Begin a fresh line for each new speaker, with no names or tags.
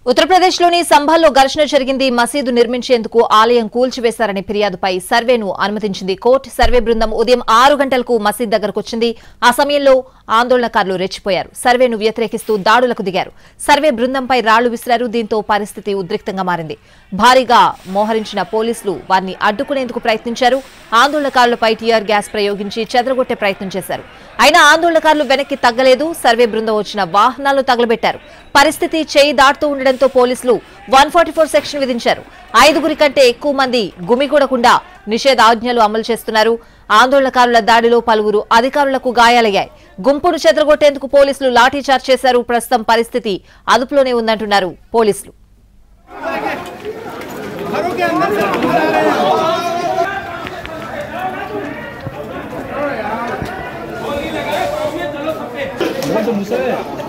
ఉత్తరప్రదేశ్లోని సంభాల్లో ఘర్షణ జరిగింది మసీదు నిర్మించేందుకు ఆలయం కూల్చివేశారనే ఫిర్యాదుపై సర్వేను అనుమతించింది కోర్టు సర్వే బృందం ఉదయం ఆరు గంటలకు మసీద్ దగ్గరకు వచ్చింది ఆ సమయంలో ఆందోళనకారులు రెచ్చిపోయారు సర్వేను వ్యతిరేకిస్తూ దాడులకు దిగారు సర్వే బృందంపై రాళ్లు విసిరారు దీంతో పరిస్థితి ఉద్రిక్తంగా మారింది భారీగా మోహరించిన పోలీసులు వారిని అడ్డుకునేందుకు ప్రయత్నించారు ఆందోళనకారులపై టీఆర్ గ్యాస్ ప్రయోగించి చెదరగొట్టే ప్రయత్నం చేశారు అయినా ఆందోళనకారులు వెనక్కి తగ్గలేదు సర్వే బృందం వచ్చిన వాహనాలు తగలబెట్టారు పరిస్థితి చేయి దాటుతూ ఉండడంతో పోలీసులు వన్ సెక్షన్ విధించారు ఐదుగురి కంటే ఎక్కువ మంది గుమిగూడకుండా నిషేధాజ్ఞలు అమలు చేస్తున్నారు ఆందోళనకారుల దాడిలో పలువురు అధికారులకు గాయాలయ్యాయి గుంపును చెదరగొట్టేందుకు పోలీసులు లాఠీచార్జ్ చేశారు ప్రస్తుతం పరిస్థితి అదుపులోనే ఉందంటున్నారు పోలీసులు
이건 좀 무서워.